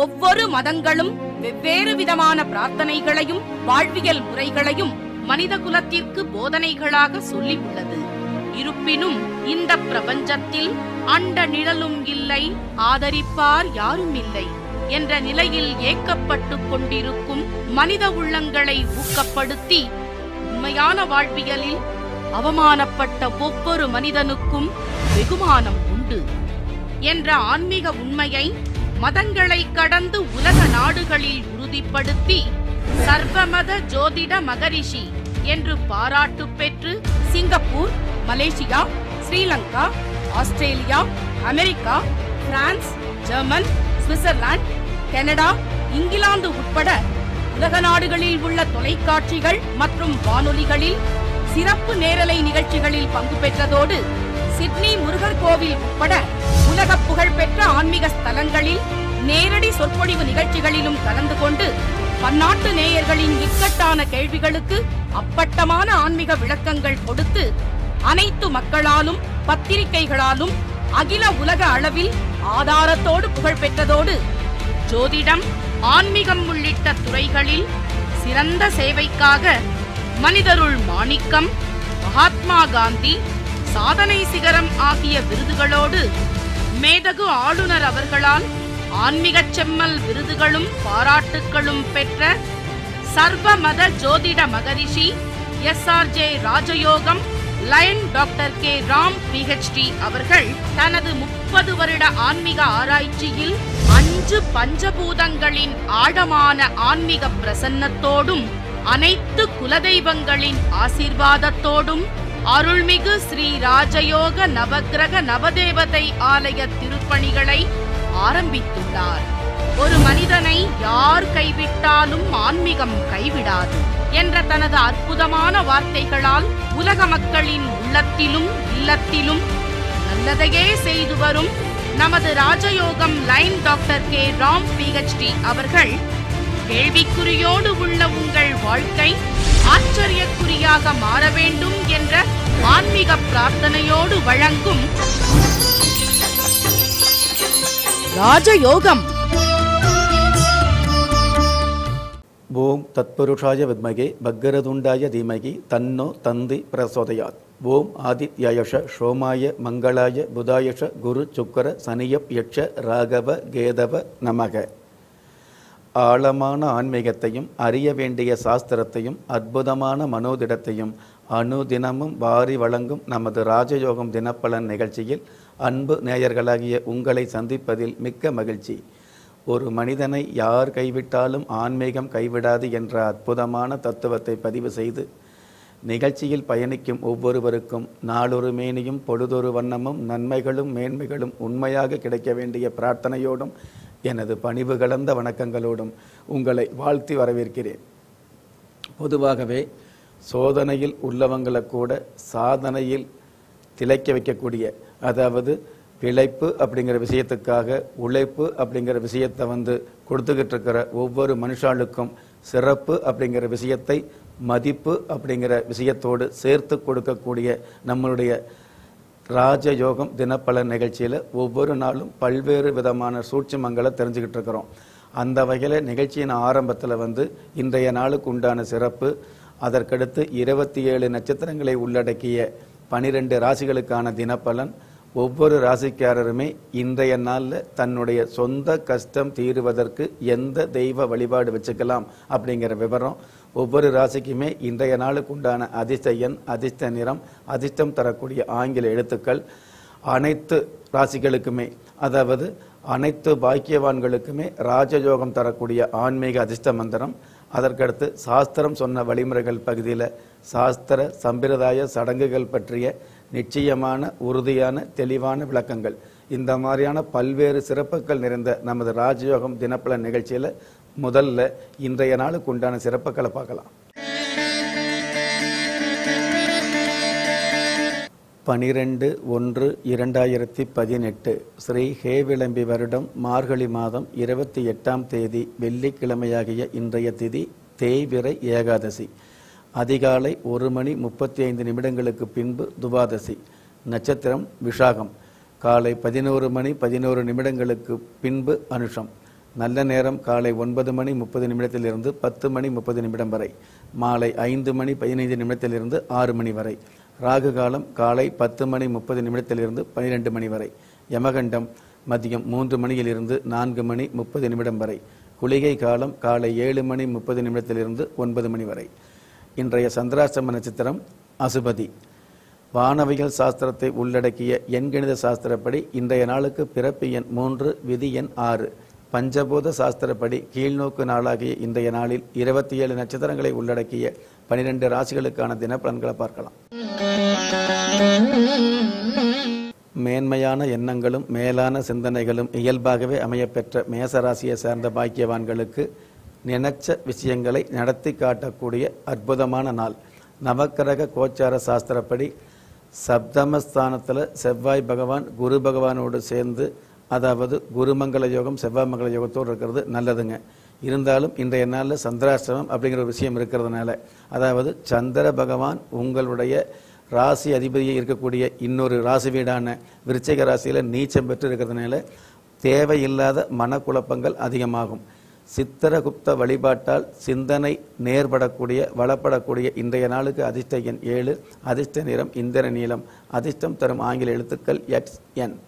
ஒவ்வொரு மதங்களும் வெவ்வேறு விதமான பிரார்த்தனைகளையும் வாழ்வியல் முறைகளையும் மனித குலத்திற்கு போதனைகளாக சொல்லி உள்ளது இருப்பினும் இந்த பிரபஞ்சத்தில் அண்ட நிழலும் இல்லை ஆதரிப்பார் யாரும் இல்லை என்ற நிலையில் ஏக்கப்பட்டுக் கொண்டிருக்கும் மனித உள்ளங்களை ஊக்கப்படுத்தி உண்மையான வாழ்வியலில் அவமானப்பட்ட ஒவ்வொரு மனிதனுக்கும் வெகுமானம் உண்டு என்ற ஆன்மீக உண்மையை மதங்களை கடந்து உலக நாடுகளில் உறுதிப்படுத்தி சர்வமத ஜோதிட மகரிஷி என்று பாராட்டு பெற்று Singapore Malaysia Sri Lanka Australia America France German Switzerland Canada England உட்பட உலக நாடுகளில் உள்ள தொலைக்காட்சிகள் மற்றும் வானொலிகளில் சிறப்பு நேரலை நிகழ்ச்சிகளில் பங்கு பெற்றதோடு சிட்னி முருகர் கோவில் உட்பட உலக புகழ்பெற்ற ஆன்மீக ஸ்தலங்களில் நேரடி சொற்பொழிவு நிகழ்ச்சிகளிலும் கலந்து கொண்டு பன்னாட்டு நேயர்களின் இக்கட்டான கேள்விகளுக்கு அப்பட்டமான ஆன்மீக விளக்கங்கள் கொடுத்து அனைத்து மக்களாலும் பத்திரிகைகளாலும் அகில உலக அளவில் ஆதாரத்தோடு புகழ் பெற்றதோடு ஜோதிடம் ஆன்மீகம் உள்ளிட்ட துறைகளில் சிறந்த சேவைக்காக மனிதருள் மாணிக்கம் மகாத்மா காந்தி சாதனை சிகரம் ஆகிய விருதுகளோடு மேதகு ஆளுநர் அவர்களால் ஆன்மீகச் செம்மல் விருதுகளும் பாராட்டுக்களும் பெற்ற சர்வ மத ஜோதிட மகரிஷி S R J Rajayogam lion doctor K Ram PhD அவர்கள் தனது முப்பது வருட ஆன்மீக ஆராய்ச்சியில் அஞ்சு பஞ்சபூதங்களின் ஆழமான ஆன்மீக பிரசன்னத்தோடும் அனைத்து குலதெய்வங்களின் ஆசீர்வாதத்தோடும் அருள்மிகு ஸ்ரீ ராஜயோக நவக்கிரக நவதேவதை ஆலய திருப்பணிகளை ஆரம்பித்துள்ளார் ஒரு மனிதனை யார் கைவிட்டாலும் ஆன்மீகம் கைவிடாது என்ற தனது அற்புதமான வார்த்தைகளால் உலக மக்களின் உள்ளத்திலும் இல்லத்திலும் நல்லதையே செய்து வரும் நமது Rajayogam line doctor K Ram PhD அவர்கள் கேள்விக்குறியோடு உள்ள உங்கள் வாழ்க்கை ஆச்சரியக்குறியாக மாற வேண்டும் என்ற ஆன்மீக பிரார்த்தனையோடு வழங்கும் ராஜயோகம் ஓம் தத்புருஷாய வித்மகே பக்கரதுண்டாய தீமகி தன்னோ தந்தி பிரசோதயாத் ஓம் ஆதித்யாயஷ சோமாய மங்களாய புதாயஷ குரு சுக்கர சனியப் யட்ச ராகவ கேதவ நமக ஆழமான ஆன்மீகத்தையும் அறிய வேண்டிய சாஸ்திரத்தையும் அற்புதமான மனோதிடத்தையும் அனுதினமும் வாரி வழங்கும் நமது ராஜயோகம் தினப்பலன் நிகழ்ச்சியில் அன்பு நேயர்களாகிய உங்களை சந்திப்பதில் மிக்க மகிழ்ச்சி ஒரு மனிதனை யார் கைவிட்டாலும் ஆன்மீகம் கைவிடாது என்ற அற்புதமான தத்துவத்தை பதிவு செய்து நிகழ்ச்சியில் பயணிக்கும் ஒவ்வொருவருக்கும் நாளொரு மேனியும் பொழுதொரு வண்ணமும் நன்மைகளும் மேன்மைகளும் உண்மையாக கிடைக்க வேண்டிய பிரார்த்தனையோடும் எனது பணிவு கலந்த வணக்கங்களோடும் உங்களை வாழ்த்தி வரவேற்கிறேன் பொதுவாகவே சோதனையில் உள்ளவங்களை கூட சாதனையில் திளைக்க வைக்கக்கூடிய அதாவது பிழைப்பு அப்படிங்கிற விஷயத்துக்காக உழைப்பு அப்படிங்கிற விஷயத்தை வந்து கொடுத்துக்கிட்டு இருக்கிற ஒவ்வொரு மனுஷாளுக்கும் சிறப்பு அப்படிங்கிற விஷயத்தை மதிப்பு அப்படிங்கிற விஷயத்தோடு சேர்த்து கொடுக்கக்கூடிய நம்மளுடைய ராஜயோகம் தினப்பலன் நிகழ்ச்சியில் ஒவ்வொரு நாளும் பல்வேறு விதமான சூட்சுமங்களை தெரிஞ்சுக்கிட்டு இருக்கிறோம் அந்த வகையில் நிகழ்ச்சியின் ஆரம்பத்தில் வந்து இன்றைய நாளுக்கு உண்டான சிறப்பு அதற்கடுத்து இருபத்தி ஏழு நட்சத்திரங்களை உள்ளடக்கிய பனிரெண்டு ராசிகளுக்கான தினப்பலன் ஒவ்வொரு ராசிக்காரருமே இன்றைய நாளில் தன்னுடைய சொந்த கஷ்டம் தீருவதற்கு எந்த தெய்வ வழிபாடு வச்சுக்கலாம் அப்படிங்கிற விவரம் ஒவ்வொரு ராசிக்குமே இன்றைய நாளுக்கு உண்டான அதிர்ஷ்ட எண் அதிர்ஷ்ட நிறம் அதிர்ஷ்டம் தரக்கூடிய ஆங்கில எழுத்துக்கள் அனைத்து ராசிகளுக்குமே அதாவது அனைத்து பாக்கியவான்களுக்குமே ராஜயோகம் தரக்கூடிய ஆன்மீக அதிர்ஷ்ட மந்திரம் அதற்கடுத்து சாஸ்திரம் சொன்ன வழிமுறைகள் பகுதியில் சாஸ்திர சம்பிரதாய சடங்குகள் பற்றிய நிச்சயமான உறுதியான தெளிவான விளக்கங்கள் இந்த மாதிரியான பல்வேறு சிறப்புகள் நிறைந்த நமது ராஜயோகம் தினப்பலன் நிகழ்ச்சியில் முதல்ல இன்றைய நாளுக்கு உண்டான சிறப்புகளை பார்க்கலாம் பனிரெண்டு ஒன்று இரண்டாயிரத்தி பதினெட்டு ஸ்ரீ ஹேவிளம்பி வருடம் மார்கழி மாதம் இருபத்தி எட்டாம் தேதி வெள்ளிக்கிழமையாகிய இன்றைய திதி தேய்விரை ஏகாதசி அதிகாலை ஒரு மணி முப்பத்தி ஐந்து நிமிடங்களுக்கு பின்பு துவாதசி நட்சத்திரம் விஷாகம் காலை பதினோரு மணி பதினோரு நிமிடங்களுக்கு பின்பு அனுஷம் நல்ல நேரம் காலை ஒன்பது மணி முப்பது நிமிடத்திலிருந்து பத்து மணி முப்பது நிமிடம் வரை மாலை ஐந்து மணி பதினைந்து நிமிடத்திலிருந்து ஆறு மணி வரை ராகு காலம் காலை பத்து மணி முப்பது நிமிடத்திலிருந்து பனிரெண்டு மணி வரை யமகண்டம் மதியம் மூன்று மணியிலிருந்து நான்கு மணி முப்பது நிமிடம் வரை குளிகை காலம் காலை ஏழு மணி முப்பது நிமிடத்திலிருந்து ஒன்பது மணி வரை இன்றைய சந்திராஷ்டம நட்சத்திரம் அசுபதி வானவியல் சாஸ்திரத்தை உள்ளடக்கிய எண்கணித சாஸ்திரப்படி இன்றைய நாளுக்கு பிறப்பு எண் மூன்று விதி எண் ஆறு பஞ்சபூத சாஸ்திரப்படி கீழ்நோக்கு நாளாகிய இன்றைய நாளில் இருபத்தி ஏழு நட்சத்திரங்களை உள்ளடக்கிய பனிரெண்டு ராசிகளுக்கான தினப்பலன்களை பார்க்கலாம் மேன்மையான எண்ணங்களும் மேலான சிந்தனைகளும் இயல்பாகவே அமையப்பெற்ற மேசராசியை சேர்ந்த பாக்கியவான்களுக்கு நினைச்ச விஷயங்களை நடத்தி காட்டக்கூடிய அற்புதமான நாள் நவக்கிரக கோச்சார சாஸ்திரப்படி சப்தமஸ்தானத்தில் செவ்வாய் பகவான் குரு பகவானோடு சேர்ந்து அதாவது குருமங்கள யோகம் செவ்வாய் மங்கள யோகத்தோடு இருக்கிறது நல்லதுங்க இருந்தாலும் இன்றைய நாளில் சந்திராஷ்டமம் அப்படிங்கிற ஒரு விஷயம் இருக்கிறதுனால அதாவது சந்திர பகவான் உங்களுடைய ராசி அதிபதியை இருக்கக்கூடிய இன்னொரு ராசி வீடான விருச்சிக ராசியில் நீச்சம் பெற்று இருக்கிறதுனால தேவையில்லாத மனக்குழப்பங்கள் அதிகமாகும் சித்திரகுப்த வழிபாட்டால் சிந்தனை நேர்படக்கூடிய வளப்படக்கூடிய இன்றைய நாளுக்கு அதிர்ஷ்ட எண் ஏழு அதிர்ஷ்ட நிறம் இந்திர நீளம் அதிர்ஷ்டம் தரும் ஆங்கில எழுத்துக்கள் எக்ஸ் என்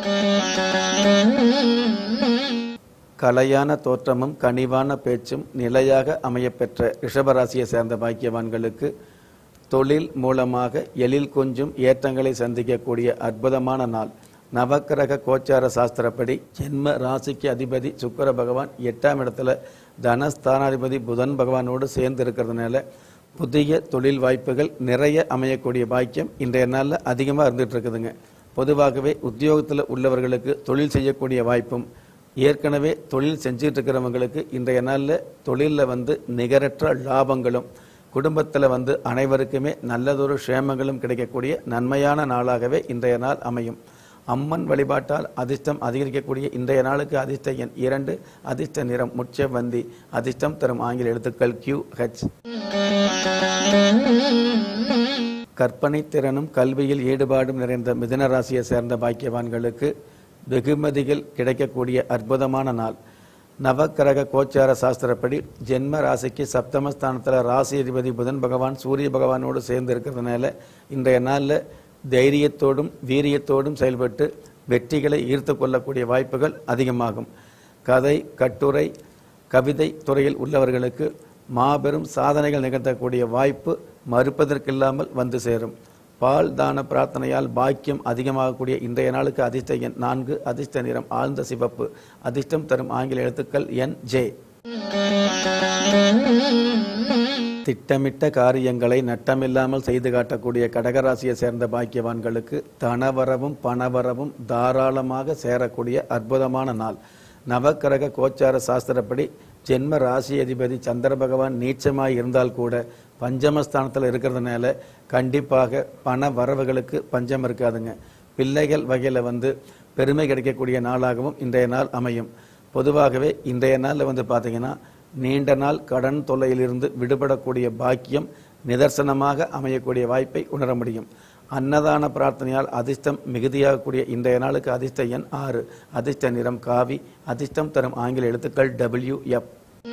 கலையான தோற்றமும் கனிவான பேச்சும் நிலையாக அமையப்பெற்ற ரிஷபராசியை சேர்ந்த பாக்கியவான்களுக்கு தொழில் மூலமாக எழில் கொஞ்சம் ஏற்றங்களை சந்திக்கக்கூடிய அற்புதமான நாள் நவக்கிரக கோச்சார சாஸ்திரப்படி ஜென்ம ராசிக்கு அதிபதி சுக்கர பகவான் எட்டாம் இடத்துல தனஸ்தானாதிபதி புதன் பகவானோடு சேர்ந்து இருக்கிறதுனால புதிய தொழில் வாய்ப்புகள் நிறைய அமையக்கூடிய பாக்கியம் இன்றைய நாளில் அதிகமாக இருந்துகிட்டு இருக்குதுங்க பொதுவாகவே உத்தியோகத்தில் உள்ளவர்களுக்கு தொழில் செய்யக்கூடிய வாய்ப்பும் ஏற்கனவே தொழில் செஞ்சுட்டு இருக்கிறவங்களுக்கு இன்றைய நாளில் தொழிலில் வந்து நிகரற்ற லாபங்களும் குடும்பத்தில் வந்து அனைவருக்குமே நல்லதொரு க்ஷேமங்களும் கிடைக்கக்கூடிய நன்மையான நாளாகவே இன்றைய நாள் அமையும் அம்மன் வழிபாட்டால் அதிர்ஷ்டம் அதிகரிக்கக்கூடிய இன்றைய நாளுக்கு அதிர்ஷ்ட எண் இரண்டு அதிர்ஷ்ட நிறம் முச்ச வந்தி அதிர்ஷ்டம் தரும் ஆங்கில எழுத்துக்கள் கியூ ஹெச் கற்பனை திறனும் கல்வியில் ஈடுபாடும் நிறைந்த மிதுன ராசியை சேர்ந்த பாக்கியவான்களுக்கு வெகுமதிகள் கிடைக்கக்கூடிய அற்புதமான நாள் நவக்கிரக கோச்சார சாஸ்திரப்படி ஜென்ம ராசிக்கு சப்தமஸ்தானத்தில் ராசி அதிபதி புதன் பகவான் சூரிய பகவானோடு சேர்ந்து இருக்கிறதுனால இன்றைய நாளில் தைரியத்தோடும் வீரியத்தோடும் செயல்பட்டு வெற்றிகளை ஈர்த்து கொள்ளக்கூடிய வாய்ப்புகள் அதிகமாகும் கதை கட்டுரை கவிதை துறையில் உள்ளவர்களுக்கு மாபெரும் சாதனைகள் நிகழ்த்தக்கூடிய வாய்ப்பு மறுப்பதற்கில்லாமல் வந்து சேரும் பால் தான பிரார்த்தனையால் பாக்கியம் அதிகமாகக்கூடிய இன்றைய நாளுக்கு அதிர்ஷ்ட எண் நான்கு அதிர்ஷ்ட நிறம் ஆழ்ந்த சிவப்பு அதிர்ஷ்டம் தரும் ஆங்கில எழுத்துக்கள் என் ஜே திட்டமிட்ட காரியங்களை நட்டமில்லாமல் செய்து காட்டக்கூடிய கடகராசியை சேர்ந்த பாக்கியவான்களுக்கு தனவரவும் பணவரவும் தாராளமாக சேரக்கூடிய அற்புதமான நாள் நவக்கிரக கோச்சார சாஸ்திரப்படி ஜென்ம ராசி அதிபதி சந்திர பகவான் நீச்சமாய் இருந்தால் கூட பஞ்சமஸ்தானத்தில் இருக்கிறதுனால கண்டிப்பாக பண வரவுகளுக்கு பஞ்சம் இருக்காதுங்க பிள்ளைகள் வகையில் வந்து பெருமை கிடைக்கக்கூடிய நாளாகவும் இன்றைய நாள் அமையும் பொதுவாகவே இன்றைய நாளில் வந்து பார்த்தீங்கன்னா நீண்ட நாள் கடன் தொல்லையிலிருந்து விடுபடக்கூடிய பாக்கியம் நிதர்சனமாக அமையக்கூடிய வாய்ப்பை உணர முடியும் அன்னதான பிரார்த்தனையால் அதிர்ஷ்டம் மிகுதியாகக்கூடிய இன்றைய நாளுக்கு அதிர்ஷ்ட எண் ஆறு அதிர்ஷ்ட நிறம் காவி அதிர்ஷ்டம் தரும் ஆங்கில எழுத்துக்கள் டபிள்யூ எஃப்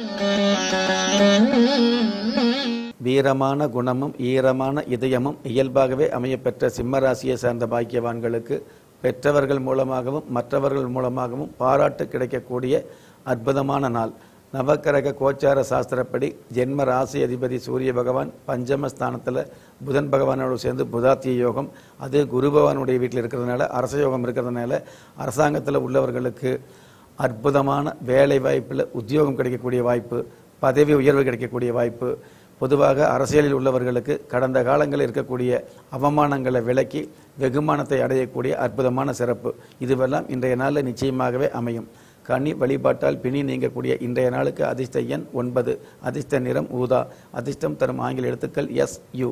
வீரமான குணமும் ஈரமான இதயமும் இயல்பாகவே அமையப்பெற்ற சிம்மராசியை சேர்ந்த பாக்கியவான்களுக்கு பெற்றவர்கள் மூலமாகவும் மற்றவர்கள் மூலமாகவும் பாராட்டு கிடைக்கக்கூடிய அற்புதமான நாள் நவக்கிரக கோச்சார சாஸ்திரப்படி ஜென்ம ராசி அதிபதி சூரிய பகவான் பஞ்சமஸ்தானத்தில் புதன் பகவானோடு சேர்ந்து புதாத்திய யோகம் அது குரு பகவானுடைய வீட்டில் இருக்கிறதுனால அரச யோகம் இருக்கிறதுனால அரசாங்கத்தில் உள்ளவர்களுக்கு அற்புதமான வேலை வாய்ப்பில் உத்தியோகம் கிடைக்கக்கூடிய வாய்ப்பு பதவி உயர்வு கிடைக்கக்கூடிய வாய்ப்பு பொதுவாக அரசியலில் உள்ளவர்களுக்கு கடந்த காலங்களில் இருக்கக்கூடிய அவமானங்களை விலக்கி வெகுமானத்தை அடையக்கூடிய அற்புதமான சிறப்பு இதுவெல்லாம் இன்றைய நாளில் நிச்சயமாகவே அமையும் கனி வழிபாட்டால் பிணி நீங்கக்கூடிய இன்றைய நாளுக்கு அதிர்ஷ்ட எண் ஒன்பது அதிர்ஷ்ட நிறம் ஊதா அதிர்ஷ்டம் தரும் ஆங்கில எழுத்துக்கள் எஸ் யு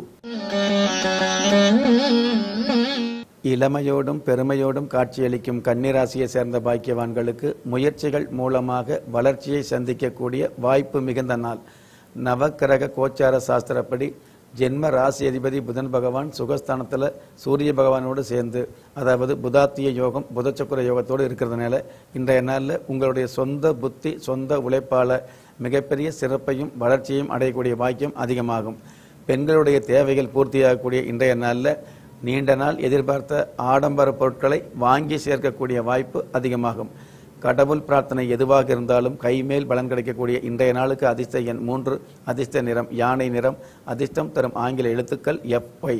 இளமையோடும் பெருமையோடும் காட்சியளிக்கும் கன்னிராசியை சேர்ந்த பாக்கியவான்களுக்கு முயற்சிகள் மூலமாக வளர்ச்சியை சந்திக்கக்கூடிய வாய்ப்பு மிகுந்த நாள் நவக்கிரக கோச்சார சாஸ்திரப்படி ஜென்ம ராசி அதிபதி புதன் பகவான் சுகஸ்தானத்தில் சூரிய பகவானோடு சேர்ந்து அதாவது புதாத்திய யோகம் புதச்சக்கர யோகத்தோடு இருக்கிறதுனால இன்றைய நாளில் உங்களுடைய சொந்த புத்தி சொந்த உழைப்பால் மிகப்பெரிய சிறப்பையும் வளர்ச்சியையும் அடையக்கூடிய பாக்கியம் அதிகமாகும் பெண்களுடைய தேவைகள் பூர்த்தியாகக்கூடிய இன்றைய நாளில் நீண்ட நாள் எதிர்பார்த்த ஆடம்பர பொருட்களை வாங்கி சேர்க்கக்கூடிய வாய்ப்பு அதிகமாகும் கடவுள் பிரார்த்தனை எதுவாக இருந்தாலும் கைமேல் பலன் கிடைக்கக்கூடிய இன்றைய நாளுக்கு அதிர்ஷ்ட எண் மூன்று அதிர்ஷ்ட நிறம் யானை நிறம் அதிர்ஷ்டம் தரும் ஆங்கில எழுத்துக்கள் எஃப்ஐ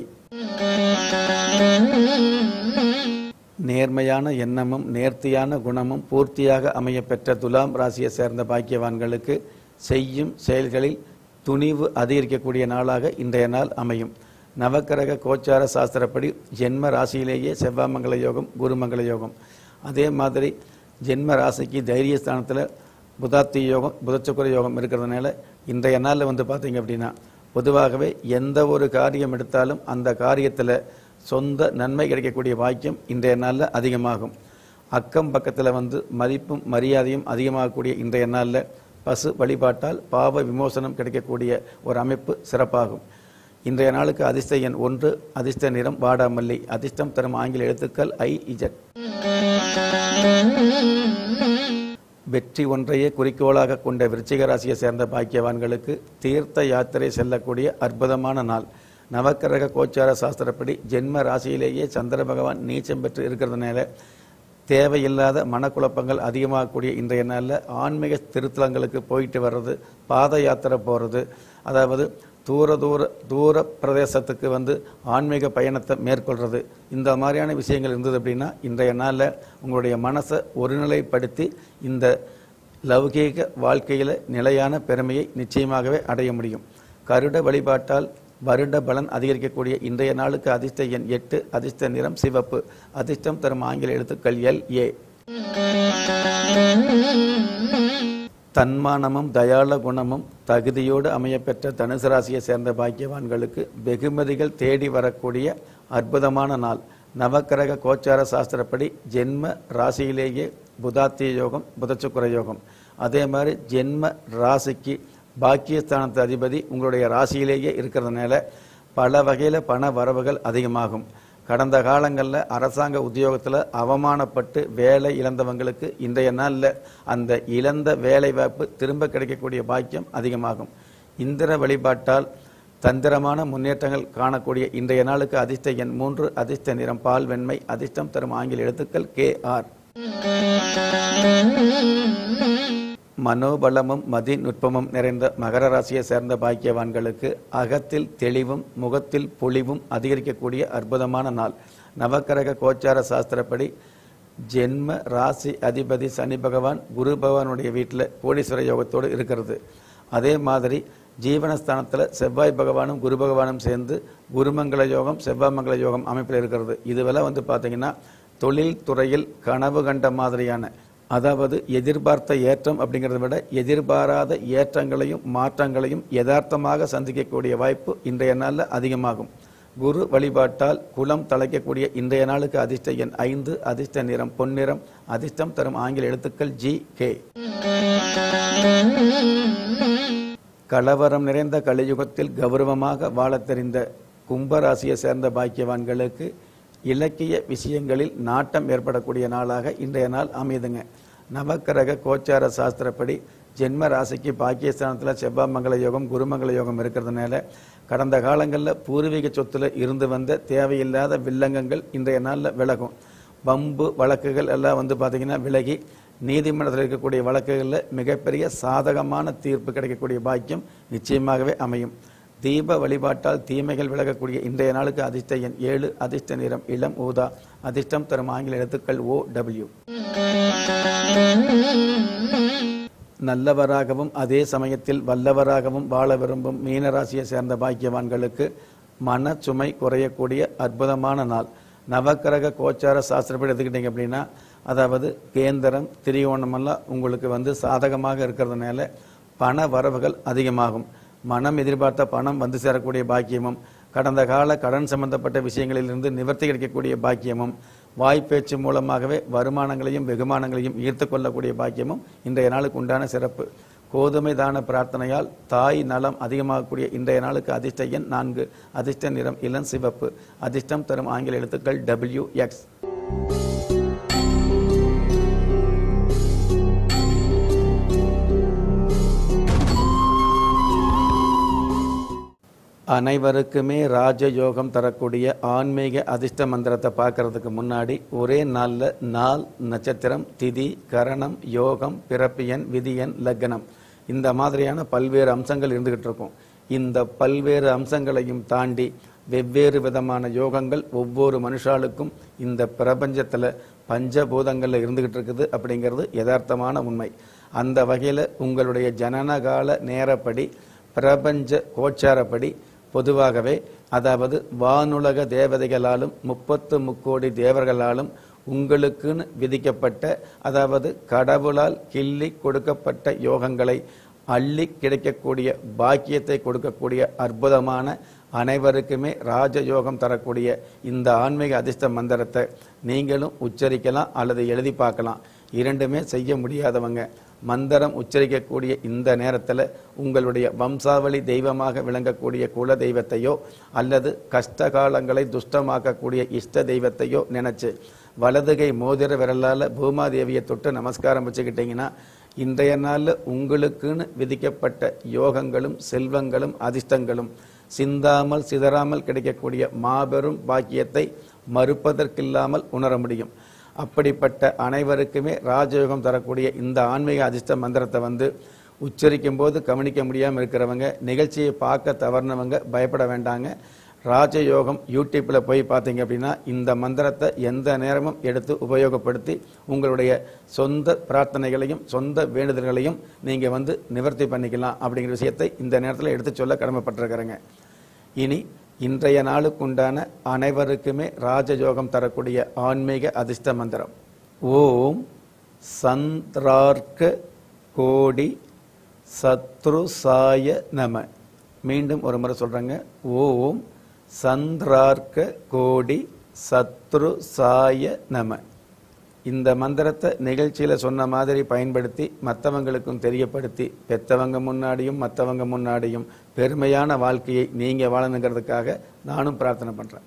நேர்மையான எண்ணமும் நேர்த்தியான குணமும் பூர்த்தியாக அமைய பெற்ற துலாம் ராசியை சேர்ந்த பாக்கியவான்களுக்கு செய்யும் செயல்களில் துணிவு அதிகரிக்கக்கூடிய நாளாக இன்றைய நாள் அமையும் நவக்கிரக கோச்சார சாஸ்திரப்படி ஜென்ம ராசியிலேயே செவ்வாமங்கல யோகம் குருமங்கல யோகம் அதே மாதிரி ஜென்ம ராசிக்கு தைரியஸ்தானத்தில் புதாத்தி யோகம் புதச்சக்கர யோகம் இருக்கிறதுனால இன்றைய நாளில் வந்து பார்த்தீங்க அப்படின்னா பொதுவாகவே எந்த ஒரு காரியம் எடுத்தாலும் அந்த காரியத்தில் சொந்த நன்மை கிடைக்கக்கூடிய வாக்கியம் இன்றைய நாளில் அதிகமாகும் அக்கம் பக்கத்தில் வந்து மதிப்பும் மரியாதையும் அதிகமாகக்கூடிய இன்றைய நாளில் பசு வழிபாட்டால் பாவ விமோசனம் கிடைக்கக்கூடிய ஒரு அமைப்பு சிறப்பாகும் இன்றைய நாளுக்கு அதிர்ஷ்ட எண் ஒன்று அதிர்ஷ்ட நிறம் வாடாமல்லி அதிர்ஷ்டம் தரும் ஆங்கில எழுத்துக்கள் ஐ இஜட் வெற்றி ஒன்றையே குறிக்கோளாக கொண்ட விருச்சிக ராசியை சேர்ந்த பாக்கியவான்களுக்கு தீர்த்த யாத்திரை செல்லக்கூடிய அற்புதமான நாள் நவக்கிரக கோச்சார சாஸ்திரப்படி ஜென்ம ராசியிலேயே சந்திர பகவான் நீச்சம் பெற்று இருக்கிறதுனால தேவையில்லாத மனக்குழப்பங்கள் அதிகமாகக்கூடிய இன்றைய நாளில் ஆன்மீக திருத்தலங்களுக்கு போயிட்டு வர்றது பாத யாத்திரை போகிறது அதாவது தூர தூர தூர பிரதேசத்துக்கு வந்து ஆன்மீக பயணத்தை மேற்கொள்கிறது இந்த மாதிரியான விஷயங்கள் இருந்தது அப்படின்னா இன்றைய நாளில் உங்களுடைய மனசை ஒருநிலைப்படுத்தி இந்த லௌகீக வாழ்க்கையில் நிலையான பெருமையை நிச்சயமாகவே அடைய முடியும் கருட வழிபாட்டால் வருட பலன் அதிகரிக்கக்கூடிய இன்றைய நாளுக்கு அதிர்ஷ்ட எண் எட்டு அதிர்ஷ்ட நிறம் சிவப்பு அதிர்ஷ்டம் தரும் ஆங்கில எழுத்துக்கள் எல் ஏ தன்மானமும் தயாள குணமும் தகுதியோடு அமையப்பெற்ற தனுசு ராசியை சேர்ந்த பாக்கியவான்களுக்கு வெகுமதிகள் தேடி வரக்கூடிய அற்புதமான நாள் நவக்கிரக கோச்சார சாஸ்திரப்படி ஜென்ம ராசியிலேயே புதாத்திய யோகம் புதச்சுக்குர யோகம் அதே மாதிரி ஜென்ம ராசிக்கு பாக்கியஸ்தானத்து அதிபதி உங்களுடைய ராசியிலேயே இருக்கிறதுனால பல வகையில் பண வரவுகள் அதிகமாகும் கடந்த காலங்களில் அரசாங்க உத்தியோகத்தில் அவமானப்பட்டு வேலை இழந்தவங்களுக்கு இன்றைய நாளில் அந்த இழந்த வேலை வாய்ப்பு திரும்ப கிடைக்கக்கூடிய பாக்கியம் அதிகமாகும் இந்திர வழிபாட்டால் தந்திரமான முன்னேற்றங்கள் காணக்கூடிய இன்றைய நாளுக்கு அதிர்ஷ்ட எண் மூன்று அதிர்ஷ்ட நிறம் பால் வெண்மை அதிர்ஷ்டம் தரும் ஆங்கில எழுத்துக்கள் கே ஆர் மனோபலமும் மதி நுட்பமும் நிறைந்த மகர ராசியை சேர்ந்த பாக்கியவான்களுக்கு அகத்தில் தெளிவும் முகத்தில் பொலிவும் அதிகரிக்கக்கூடிய அற்புதமான நாள் நவக்கிரக கோச்சார சாஸ்திரப்படி ஜென்ம ராசி அதிபதி சனி பகவான் குரு பகவானுடைய வீட்டில் கோடீஸ்வர யோகத்தோடு இருக்கிறது அதே மாதிரி ஜீவனஸ்தானத்தில் செவ்வாய் பகவானும் குரு பகவானும் சேர்ந்து குருமங்கள யோகம் செவ்வாய்மங்கல யோகம் அமைப்பில் இருக்கிறது இதுவெல்லாம் வந்து பார்த்தீங்கன்னா தொழில் துறையில் கனவு கண்ட மாதிரியான அதாவது எதிர்பார்த்த ஏற்றம் அப்படிங்கிறத விட எதிர்பாராத ஏற்றங்களையும் மாற்றங்களையும் யதார்த்தமாக சந்திக்கக்கூடிய வாய்ப்பு இன்றைய நாளில் அதிகமாகும் குரு வழிபாட்டால் குலம் தலைக்கக்கூடிய இன்றைய நாளுக்கு அதிர்ஷ்ட எண் ஐந்து அதிர்ஷ்ட நிறம் பொன்னிறம் அதிர்ஷ்டம் தரும் ஆங்கில எழுத்துக்கள் ஜி கே கலவரம் நிறைந்த கலியுகத்தில் கௌரவமாக வாழத் தெரிந்த கும்பராசியை சேர்ந்த பாக்கியவான்களுக்கு இலக்கிய விஷயங்களில் நாட்டம் ஏற்படக்கூடிய நாளாக இன்றைய நாள் அமையுதுங்க நவக்கிரக கோச்சார சாஸ்திரப்படி ஜென்ம ராசிக்கு பாக்கியஸ்தானத்தில் செவ்வாமங்கல யோகம் குருமங்கல யோகம் இருக்கிறதுனால கடந்த காலங்களில் பூர்வீக சொத்துல இருந்து வந்த தேவையில்லாத வில்லங்கங்கள் இன்றைய நாளில் விலகும் வம்பு வழக்குகள் எல்லாம் வந்து பார்த்திங்கன்னா விலகி நீதிமன்றத்தில் இருக்கக்கூடிய வழக்குகளில் மிகப்பெரிய சாதகமான தீர்ப்பு கிடைக்கக்கூடிய பாக்கியம் நிச்சயமாகவே அமையும் தீப வழிபாட்டால் தீமைகள் விலகக்கூடிய இன்றைய நாளுக்கு அதிர்ஷ்ட எண் ஏழு அதிர்ஷ்ட நிறம் இளம் ஊதா அதிர்ஷ்டம் தரும் ஆங்கில எழுத்துக்கள் ஓ டபிள்யூ நல்லவராகவும் அதே சமயத்தில் வல்லவராகவும் வாழ விரும்பும் மீனராசியை சேர்ந்த பாக்கியவான்களுக்கு மனச்சுமை குறையக்கூடிய அற்புதமான நாள் நவக்கிரக கோச்சார சாஸ்திரப்படி எடுத்துக்கிட்டீங்க அப்படின்னா அதாவது கேந்திரம் திரியோணமெல்லாம் உங்களுக்கு வந்து சாதகமாக இருக்கிறதுனால பண வரவுகள் அதிகமாகும் மனம் எதிர்பார்த்த பணம் வந்து சேரக்கூடிய பாக்கியமும் கடந்த கால கடன் சம்பந்தப்பட்ட விஷயங்களிலிருந்து நிவர்த்தி கிடைக்கக்கூடிய பாக்கியமும் வாய்ப்பேச்சு மூலமாகவே வருமானங்களையும் வெகுமானங்களையும் ஈர்த்து கொள்ளக்கூடிய பாக்கியமும் இன்றைய நாளுக்கு உண்டான சிறப்பு கோதுமை தான பிரார்த்தனையால் தாய் நலம் அதிகமாகக்கூடிய இன்றைய நாளுக்கு அதிர்ஷ்ட எண் நான்கு அதிர்ஷ்ட நிறம் இளம் சிவப்பு அதிர்ஷ்டம் தரும் ஆங்கில எழுத்துக்கள் டபிள்யூ எக்ஸ் அனைவருக்குமே ராஜயோகம் தரக்கூடிய ஆன்மீக அதிர்ஷ்ட மந்திரத்தை பார்க்கறதுக்கு முன்னாடி ஒரே நாளில் நாள் நட்சத்திரம் திதி கரணம் யோகம் பிறப்பியன் விதியன் லக்னம் இந்த மாதிரியான பல்வேறு அம்சங்கள் இருந்துகிட்டு இருக்கும் இந்த பல்வேறு அம்சங்களையும் தாண்டி வெவ்வேறு விதமான யோகங்கள் ஒவ்வொரு மனுஷாளுக்கும் இந்த பிரபஞ்சத்தில் பஞ்சபூதங்களில் இருந்துகிட்டு இருக்குது அப்படிங்கிறது யதார்த்தமான உண்மை அந்த வகையில் உங்களுடைய ஜனனகால நேரப்படி பிரபஞ்ச கோச்சாரப்படி பொதுவாகவே அதாவது வானுலக தேவதைகளாலும் முப்பத்து முக்கோடி தேவர்களாலும் உங்களுக்குன்னு விதிக்கப்பட்ட அதாவது கடவுளால் கிள்ளி கொடுக்கப்பட்ட யோகங்களை அள்ளி கிடைக்கக்கூடிய பாக்கியத்தை கொடுக்கக்கூடிய அற்புதமான அனைவருக்குமே ராஜயோகம் தரக்கூடிய இந்த ஆன்மீக அதிர்ஷ்ட மந்திரத்தை நீங்களும் உச்சரிக்கலாம் அல்லது எழுதி பார்க்கலாம் இரண்டுமே செய்ய முடியாதவங்க மந்திரம் உச்சரிக்கக்கூடிய இந்த நேரத்தில் உங்களுடைய வம்சாவளி தெய்வமாக விளங்கக்கூடிய குல தெய்வத்தையோ அல்லது கஷ்ட காலங்களை துஷ்டமாக்கக்கூடிய இஷ்ட தெய்வத்தையோ நினைச்சு வலதுகை மோதிர விரலால் பூமாதேவியை தொட்டு நமஸ்காரம் வச்சுக்கிட்டீங்கன்னா இன்றைய நாளில் உங்களுக்குன்னு விதிக்கப்பட்ட யோகங்களும் செல்வங்களும் அதிர்ஷ்டங்களும் சிந்தாமல் சிதறாமல் கிடைக்கக்கூடிய மாபெரும் பாக்கியத்தை மறுப்பதற்கில்லாமல் உணர முடியும் அப்படிப்பட்ட அனைவருக்குமே ராஜயோகம் தரக்கூடிய இந்த ஆன்மீக அதிர்ஷ்ட மந்திரத்தை வந்து உச்சரிக்கும் போது கவனிக்க முடியாமல் இருக்கிறவங்க நிகழ்ச்சியை பார்க்க தவறினவங்க பயப்பட வேண்டாங்க ராஜயோகம் யூடியூப்பில் போய் பார்த்தீங்க அப்படின்னா இந்த மந்திரத்தை எந்த நேரமும் எடுத்து உபயோகப்படுத்தி உங்களுடைய சொந்த பிரார்த்தனைகளையும் சொந்த வேண்டுதல்களையும் நீங்கள் வந்து நிவர்த்தி பண்ணிக்கலாம் அப்படிங்கிற விஷயத்தை இந்த நேரத்தில் எடுத்து சொல்ல கடமைப்பட்டிருக்கிறேங்க இனி இன்றைய நாளுக்குண்டான அனைவருக்குமே ராஜயோகம் தரக்கூடிய ஆன்மீக அதிர்ஷ்ட மந்திரம் ஓம் சந்திரார்க்க கோடி சத்ருசாய நம மீண்டும் ஒரு முறை சொல்றேங்க ஓம் சந்திரார்க்க கோடி சத்ருசாய நம இந்த மந்திரத்தை நிகழ்ச்சியில் சொன்ன மாதிரி பயன்படுத்தி மற்றவங்களுக்கும் தெரியப்படுத்தி பெத்தவங்க முன்னாடியும் மற்றவங்க முன்னாடியும் பெருமையான வாழ்க்கையை நீங்கள் வாழணுங்கிறதுக்காக நானும் பிரார்த்தனை பண்ணுறேன்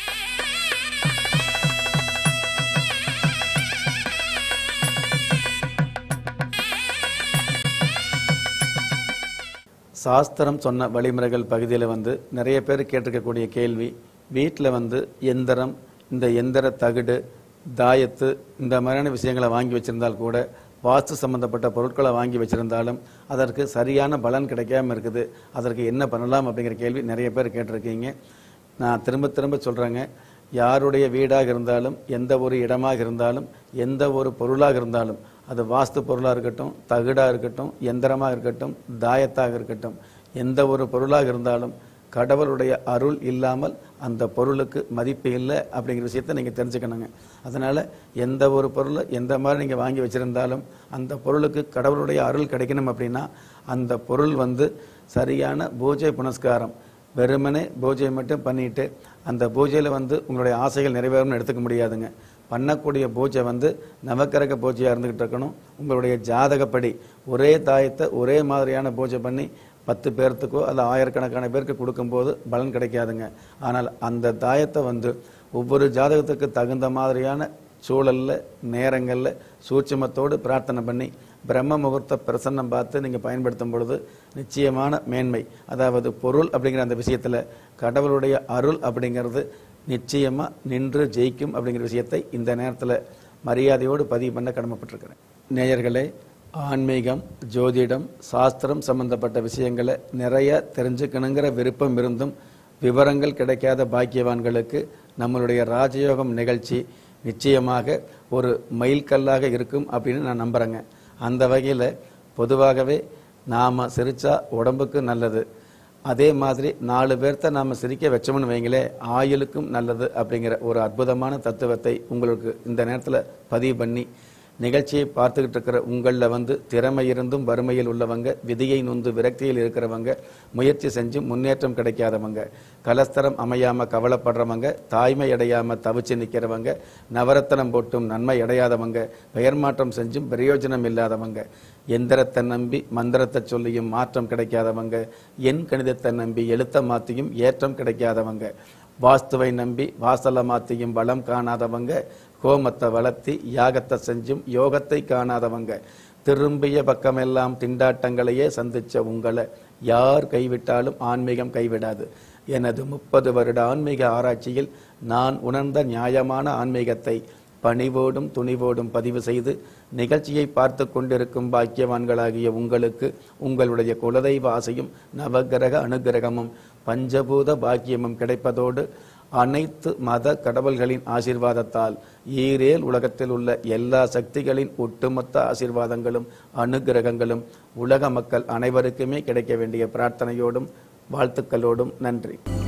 சாஸ்திரம் சொன்ன வழிமுறைகள் பகுதியில் வந்து நிறைய பேர் கேட்டிருக்கக்கூடிய கேள்வி வீட்டில் வந்து எந்திரம் இந்த எந்திர தகுடு தாயத்து இந்த மாதிரியான விஷயங்களை வாங்கி வச்சிருந்தால் கூட வாஸ்து சம்பந்தப்பட்ட பொருட்களை வாங்கி வச்சிருந்தாலும் அதற்கு சரியான பலன் கிடைக்காம இருக்குது அதற்கு என்ன பண்ணலாம் அப்படிங்கிற கேள்வி நிறைய பேர் கேட்டிருக்கீங்க நான் திரும்ப திரும்ப சொல்கிறேங்க யாருடைய வீடாக இருந்தாலும் எந்த ஒரு இடமாக இருந்தாலும் எந்த ஒரு பொருளாக இருந்தாலும் அது வாஸ்து பொருளாக இருக்கட்டும் தகுடாக இருக்கட்டும் எந்திரமாக இருக்கட்டும் தாயத்தாக இருக்கட்டும் எந்த ஒரு பொருளாக இருந்தாலும் கடவுளுடைய அருள் இல்லாமல் அந்த பொருளுக்கு மதிப்பு இல்லை அப்படிங்கிற விஷயத்த நீங்கள் தெரிஞ்சுக்கணுங்க அதனால் எந்த ஒரு பொருளை எந்த மாதிரி நீங்கள் வாங்கி வச்சுருந்தாலும் அந்த பொருளுக்கு கடவுளுடைய அருள் கிடைக்கணும் அப்படின்னா அந்த பொருள் வந்து சரியான பூஜை புனஸ்காரம் வெறுமனே பூஜை மட்டும் பண்ணிட்டு அந்த பூஜையில் வந்து உங்களுடைய ஆசைகள் நிறைவேறும்னு எடுத்துக்க முடியாதுங்க பண்ணக்கூடிய பூஜை வந்து நவக்கிரக பூஜையாக இருந்துகிட்டு இருக்கணும் உங்களுடைய ஜாதகப்படி ஒரே தாயத்தை ஒரே மாதிரியான பூஜை பண்ணி பத்து பேர்த்துக்கோ அல்ல ஆயிரக்கணக்கான பேருக்கு கொடுக்கும்போது பலன் கிடைக்காதுங்க ஆனால் அந்த தாயத்தை வந்து ஒவ்வொரு ஜாதகத்துக்கு தகுந்த மாதிரியான சூழல்ல நேரங்களில் சூட்சுமத்தோடு பிரார்த்தனை பண்ணி பிரம்ம முகூர்த்த பிரசன்னம் பார்த்து நீங்கள் பயன்படுத்தும் பொழுது நிச்சயமான மேன்மை அதாவது பொருள் அப்படிங்கிற அந்த விஷயத்தில் கடவுளுடைய அருள் அப்படிங்கிறது நிச்சயமாக நின்று ஜெயிக்கும் அப்படிங்கிற விஷயத்தை இந்த நேரத்தில் மரியாதையோடு பதிவு பண்ண கடமைப்பட்டிருக்கிறேன் நேயர்களே ஆன்மீகம் ஜோதிடம் சாஸ்திரம் சம்பந்தப்பட்ட விஷயங்களை நிறைய தெரிஞ்சுக்கணுங்கிற விருப்பம் இருந்தும் விவரங்கள் கிடைக்காத பாக்கியவான்களுக்கு நம்மளுடைய ராஜயோகம் நிகழ்ச்சி நிச்சயமாக ஒரு மைல்கல்லாக இருக்கும் அப்படின்னு நான் நம்புகிறேங்க அந்த வகையில் பொதுவாகவே நாம் சிரிச்சா உடம்புக்கு நல்லது அதே மாதிரி நாலு பேர்த்த நாம் சிரிக்க வச்சோம்னு வைங்களே ஆயுளுக்கும் நல்லது அப்படிங்கிற ஒரு அற்புதமான தத்துவத்தை உங்களுக்கு இந்த நேரத்தில் பதிவு பண்ணி நிகழ்ச்சியை பார்த்துக்கிட்டு இருக்கிற உங்களில் வந்து திறமை இருந்தும் வறுமையில் உள்ளவங்க விதியை நொந்து விரக்தியில் இருக்கிறவங்க முயற்சி செஞ்சும் முன்னேற்றம் கிடைக்காதவங்க கலஸ்தரம் அமையாம கவலைப்படுறவங்க தாய்மை அடையாம தவிச்சு நிற்கிறவங்க நவரத்தனம் போட்டும் நன்மை அடையாதவங்க பெயர் மாற்றம் செஞ்சும் பிரயோஜனம் இல்லாதவங்க எந்திரத்தை நம்பி மந்திரத்தை சொல்லியும் மாற்றம் கிடைக்காதவங்க எண் கணிதத்தை நம்பி எழுத்த மாத்தியும் ஏற்றம் கிடைக்காதவங்க வாஸ்துவை நம்பி வாசல மாத்தியும் வளம் காணாதவங்க கோமத்தை வளர்த்தி யாகத்தை செஞ்சும் யோகத்தை காணாதவங்க திரும்பிய பக்கமெல்லாம் திண்டாட்டங்களையே சந்திச்ச உங்களை யார் கைவிட்டாலும் ஆன்மீகம் கைவிடாது எனது முப்பது வருட ஆன்மீக ஆராய்ச்சியில் நான் உணர்ந்த நியாயமான ஆன்மீகத்தை பணிவோடும் துணிவோடும் பதிவு செய்து நிகழ்ச்சியை பார்த்து கொண்டிருக்கும் பாக்கியவான்களாகிய உங்களுக்கு உங்களுடைய குலதெய்வ ஆசையும் நவகிரக அனுகிரகமும் பஞ்சபூத பாக்கியமும் கிடைப்பதோடு அனைத்து மத கடவுள்களின் ஆசீர்வாதத்தால் ஈரேல் உலகத்தில் உள்ள எல்லா சக்திகளின் ஒட்டுமொத்த ஆசீர்வாதங்களும் அனுகிரகங்களும் உலக மக்கள் அனைவருக்குமே கிடைக்க வேண்டிய பிரார்த்தனையோடும் வாழ்த்துக்களோடும் நன்றி